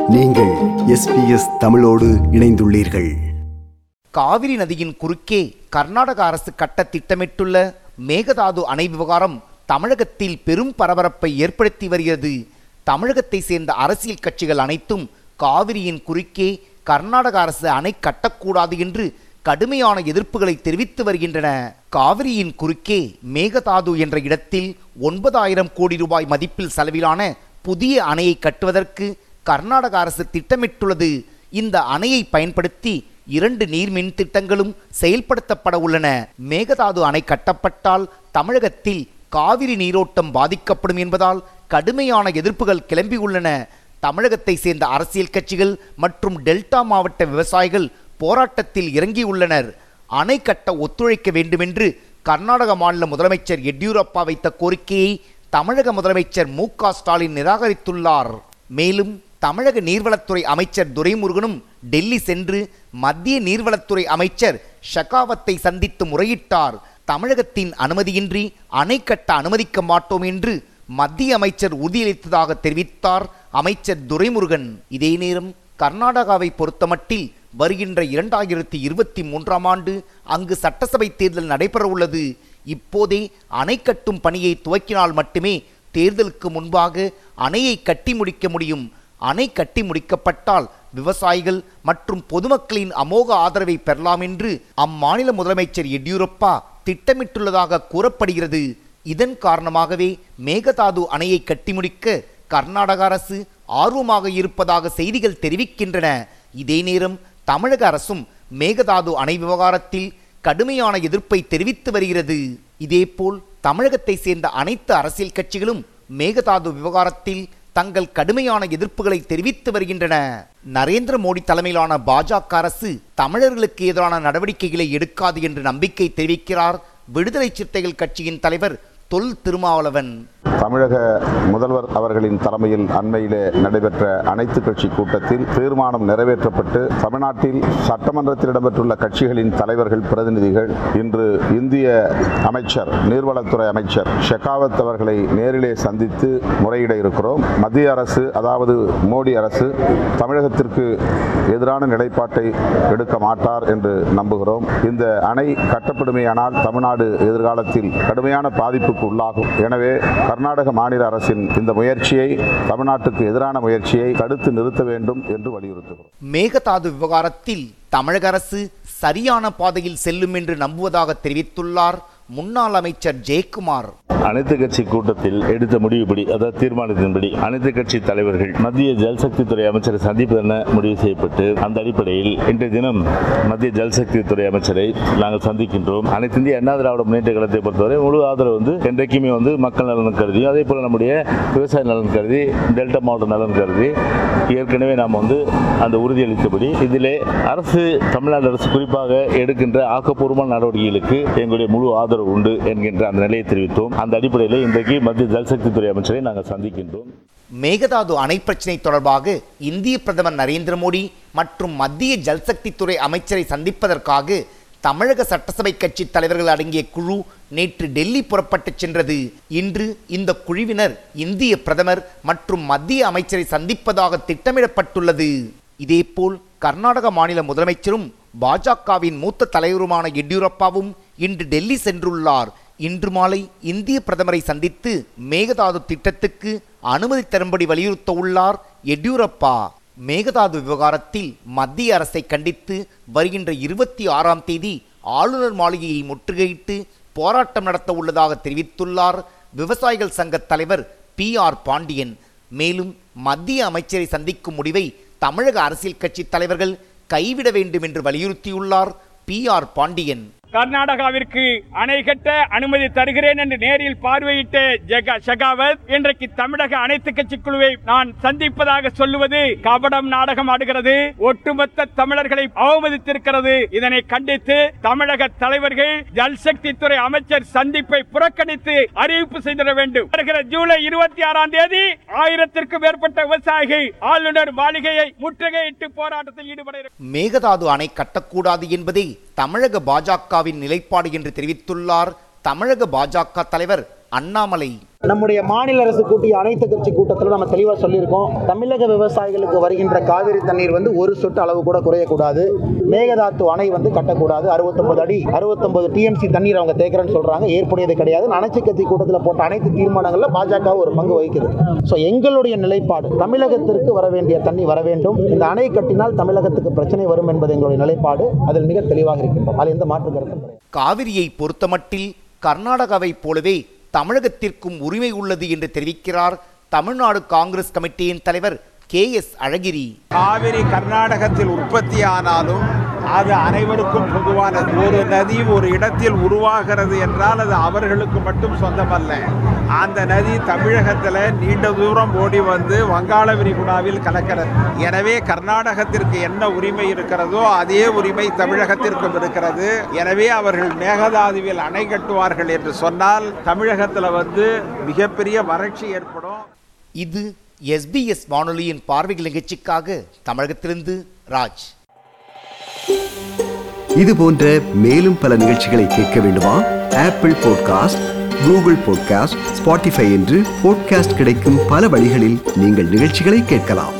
நீங்கள் எஸ்பிஎஸ் தமிழோடு இணைந்துள்ளீர்கள் காவிரி நதியின் குறுக்கே கர்நாடக அரசு கட்ட திட்டமிட்டுள்ள மேகதாது அணை விவகாரம் தமிழகத்தில் பெரும் பரபரப்பை ஏற்படுத்தி வருகிறது தமிழகத்தை சேர்ந்த அரசியல் கட்சிகள் அனைத்தும் காவிரியின் குறுக்கே கர்நாடக அரசு அணை கட்டக்கூடாது என்று கடுமையான எதிர்ப்புகளை தெரிவித்து வருகின்றன காவிரியின் குறுக்கே மேகதாது என்ற இடத்தில் ஒன்பதாயிரம் கோடி ரூபாய் மதிப்பில் செலவிலான புதிய அணையை கட்டுவதற்கு கர்நாடக அரசு திட்டமிட்டுள்ளது இந்த அணையை பயன்படுத்தி இரண்டு நீர்மின் திட்டங்களும் செயல்படுத்தப்பட உள்ளன மேகதாது அணை கட்டப்பட்டால் தமிழகத்தில் காவிரி நீரோட்டம் பாதிக்கப்படும் என்பதால் கடுமையான எதிர்ப்புகள் கிளம்பியுள்ளன தமிழகத்தை சேர்ந்த அரசியல் கட்சிகள் மற்றும் டெல்டா மாவட்ட விவசாயிகள் போராட்டத்தில் இறங்கியுள்ளனர் அணை கட்ட ஒத்துழைக்க வேண்டுமென்று கர்நாடக மாநில முதலமைச்சர் எடியூரப்பா வைத்த கோரிக்கையை தமிழக முதலமைச்சர் மு க ஸ்டாலின் நிராகரித்துள்ளார் மேலும் தமிழக நீர்வளத்துறை அமைச்சர் துரைமுருகனும் டெல்லி சென்று மத்திய நீர்வளத்துறை அமைச்சர் ஷெகாவத்தை சந்தித்து முறையிட்டார் தமிழகத்தின் அனுமதியின்றி அணை கட்ட அனுமதிக்க மாட்டோம் என்று மத்திய அமைச்சர் உறுதியளித்ததாக தெரிவித்தார் அமைச்சர் துரைமுருகன் இதே நேரம் கர்நாடகாவை பொறுத்தமட்டில் வருகின்ற இரண்டாயிரத்தி இருபத்தி மூன்றாம் ஆண்டு அங்கு சட்டசபை தேர்தல் நடைபெறவுள்ளது இப்போதே அணை கட்டும் பணியை துவக்கினால் மட்டுமே தேர்தலுக்கு முன்பாக அணையை கட்டி முடிக்க முடியும் அணை கட்டி முடிக்கப்பட்டால் விவசாயிகள் மற்றும் பொதுமக்களின் அமோக ஆதரவை பெறலாம் என்று அம்மாநில முதலமைச்சர் எடியூரப்பா திட்டமிட்டுள்ளதாக கூறப்படுகிறது இதன் காரணமாகவே மேகதாது அணையை கட்டி முடிக்க கர்நாடக அரசு ஆர்வமாக இருப்பதாக செய்திகள் தெரிவிக்கின்றன இதே நேரம் தமிழக அரசும் மேகதாது அணை விவகாரத்தில் கடுமையான எதிர்ப்பை தெரிவித்து வருகிறது இதேபோல் தமிழகத்தை சேர்ந்த அனைத்து அரசியல் கட்சிகளும் மேகதாது விவகாரத்தில் தங்கள் கடுமையான எதிர்ப்புகளை தெரிவித்து வருகின்றன நரேந்திர மோடி தலைமையிலான பாஜக அரசு தமிழர்களுக்கு எதிரான நடவடிக்கைகளை எடுக்காது என்று நம்பிக்கை தெரிவிக்கிறார் விடுதலை சிறுத்தைகள் கட்சியின் தலைவர் தொல் திருமாவளவன் தமிழக முதல்வர் அவர்களின் தலைமையில் அண்மையிலே நடைபெற்ற அனைத்து கட்சி கூட்டத்தில் தீர்மானம் நிறைவேற்றப்பட்டு தமிழ்நாட்டில் சட்டமன்றத்தில் இடம்பெற்றுள்ள கட்சிகளின் தலைவர்கள் பிரதிநிதிகள் இன்று இந்திய அமைச்சர் நீர்வளத்துறை அமைச்சர் ஷெகாவத் அவர்களை நேரிலே சந்தித்து முறையிட இருக்கிறோம் மத்திய அரசு அதாவது மோடி அரசு தமிழகத்திற்கு எதிரான நிலைப்பாட்டை எடுக்க மாட்டார் என்று நம்புகிறோம் இந்த அணை கட்டப்படுமேயானால் தமிழ்நாடு எதிர்காலத்தில் கடுமையான பாதிப்புக்கு உள்ளாகும் எனவே கர்நாடக மாநில அரசின் இந்த முயற்சியை தமிழ்நாட்டுக்கு எதிரான முயற்சியை தடுத்து நிறுத்த வேண்டும் என்று வலியுறுத்துகிறோம் மேகதாது விவகாரத்தில் தமிழக அரசு சரியான பாதையில் செல்லும் என்று நம்புவதாக தெரிவித்துள்ளார் முன்னாள் அமைச்சர் ஜெயக்குமார் அனைத்து கட்சி கூட்டத்தில் எடுத்த முடிவுபடி அதாவது தீர்மானத்தின்படி அனைத்து கட்சி தலைவர்கள் மத்திய ஜல்சக்தி துறை அமைச்சரை சந்திப்பதென முடிவு செய்யப்பட்டு அந்த அடிப்படையில் இன்றைய தினம் மத்திய ஜல்சக்தி துறை அமைச்சரை நாங்கள் சந்திக்கின்றோம் அனைத்து இந்திய அண்ணா திராவிட முன்னேற்ற கழகத்தை பொறுத்தவரை முழு ஆதரவு வந்து என்றைக்குமே வந்து மக்கள் நலன் கருதியும் அதே போல நம்முடைய விவசாய நலன் கருதி டெல்டா மாவட்ட நலன் கருதி ஏற்கனவே நாம் வந்து அந்த உறுதியளித்தபடி இதிலே அரசு தமிழ்நாடு அரசு குறிப்பாக எடுக்கின்ற ஆக்கப்பூர்வமான நடவடிக்கைகளுக்கு எங்களுடைய முழு ஆதரவு உண்டு என்கின்ற அந்த நிலையை தெரிவித்தோம் அந்த அடிப்படையில் இன்றைக்கு மத்திய ஜல்சக்தி துறை அமைச்சரை நாங்கள் சந்திக்கின்றோம் மேகதாது அணை பிரச்சினை தொடர்பாக இந்திய பிரதமர் நரேந்திர மோடி மற்றும் மத்திய ஜல்சக்தி துறை அமைச்சரை சந்திப்பதற்காக தமிழக சட்டசபை கட்சி தலைவர்கள் அடங்கிய குழு நேற்று டெல்லி புறப்பட்டுச் சென்றது இன்று இந்த குழுவினர் இந்திய பிரதமர் மற்றும் மத்திய அமைச்சரை சந்திப்பதாக திட்டமிடப்பட்டுள்ளது இதேபோல் கர்நாடக மாநில முதலமைச்சரும் பாஜகவின் மூத்த தலைவருமான எடியூரப்பாவும் இன்று டெல்லி சென்றுள்ளார் இன்று மாலை இந்திய பிரதமரை சந்தித்து மேகதாது திட்டத்துக்கு அனுமதி தரும்படி வலியுறுத்த உள்ளார் எடியூரப்பா மேகதாது விவகாரத்தில் மத்திய அரசை கண்டித்து வருகின்ற இருபத்தி ஆறாம் தேதி ஆளுநர் மாளிகையை முற்றுகையிட்டு போராட்டம் நடத்த உள்ளதாக தெரிவித்துள்ளார் விவசாயிகள் சங்க தலைவர் பி ஆர் பாண்டியன் மேலும் மத்திய அமைச்சரை சந்திக்கும் முடிவை தமிழக அரசியல் கட்சி தலைவர்கள் கைவிட வேண்டும் என்று வலியுறுத்தியுள்ளார் பி ஆர் பாண்டியன் கர்நாடகாவிற்கு அணை கட்ட அனுமதி தருகிறேன் என்று நேரில் பார்வையிட்ட ஜெக ஷெகாவத் இன்றைக்கு தமிழக அனைத்து கட்சி குழுவை நான் சந்திப்பதாக சொல்லுவது கபடம் நாடகம் ஆடுகிறது ஒட்டுமொத்த தமிழர்களை அவமதித்திருக்கிறது இதனை கண்டித்து தமிழக தலைவர்கள் ஜல்சக்தி துறை அமைச்சர் சந்திப்பை புறக்கணித்து அறிவிப்பு செய்திட வேண்டும் வருகிற ஜூலை இருபத்தி ஆறாம் தேதி ஆயிரத்திற்கும் மேற்பட்ட விவசாயிகள் ஆளுநர் மாளிகையை முற்றுகையிட்டு போராட்டத்தில் ஈடுபட இருக்கிறார்கள். மேகதாது அணை கட்டக்கூடாது என்பதே தமிழக பாஜகவின் நிலைப்பாடு என்று தெரிவித்துள்ளார் தமிழக பாஜக தலைவர் அண்ணாமலை நம்முடைய மாநில அரசு கூட்டிய அனைத்து கட்சி கூட்டத்தில் நம்ம தெளிவாக சொல்லியிருக்கோம் தமிழக விவசாயிகளுக்கு வருகின்ற காவிரி தண்ணீர் வந்து ஒரு சொட்டு அளவு கூட குறையக்கூடாது மேகதாத்து அணை வந்து கட்டக்கூடாது அறுபத்தொன்பது அடி அறுபத்தொன்பது டிஎம்சி தண்ணீர் அவங்க தேக்கிறேன்னு சொல்றாங்க ஏற்புடையது கிடையாது அனைத்து கட்சி கூட்டத்தில் போட்ட அனைத்து தீர்மானங்களில் பாஜக ஒரு பங்கு வகிக்குது ஸோ எங்களுடைய நிலைப்பாடு தமிழகத்திற்கு வர வேண்டிய தண்ணி வர வேண்டும் இந்த அணை கட்டினால் தமிழகத்துக்கு பிரச்சனை வரும் என்பது எங்களுடைய நிலைப்பாடு அதில் மிக தெளிவாக இருக்கின்றோம் அதில் எந்த மாற்று கருத்தும் கிடையாது காவிரியை பொறுத்தமட்டில் கர்நாடகாவைப் போலவே தமிழகத்திற்கும் உரிமை உள்ளது என்று தெரிவிக்கிறார் தமிழ்நாடு காங்கிரஸ் கமிட்டியின் தலைவர் கே எஸ் அழகிரி காவிரி கர்நாடகத்தில் உற்பத்தி ஆனாலும் அது அனைவருக்கும் பொதுவானது ஒரு நதி ஒரு இடத்தில் உருவாகிறது என்றால் அது அவர்களுக்கு மட்டும் சொந்தமல்ல அந்த நதி தமிழகத்தில் நீண்ட தூரம் ஓடி வந்து வங்காள விரிகுடாவில் கலக்கிறது எனவே கர்நாடகத்திற்கு என்ன உரிமை இருக்கிறதோ அதே உரிமை தமிழகத்திற்கும் இருக்கிறது எனவே அவர்கள் மேகதாதுவில் அணை கட்டுவார்கள் என்று சொன்னால் தமிழகத்தில் வந்து மிகப்பெரிய வறட்சி ஏற்படும் இது எஸ்பிஎஸ் வானொலியின் பார்வைகள் நிகழ்ச்சிக்காக தமிழகத்திலிருந்து ராஜ் இது போன்ற மேலும் பல நிகழ்ச்சிகளை கேட்க வேண்டுமா Apple podcast Google podcast Spotify என்று பாட்காஸ்ட் கிடைக்கும் பல வழிகளில் நீங்கள் நிகழ்ச்சிகளை கேட்கலாம்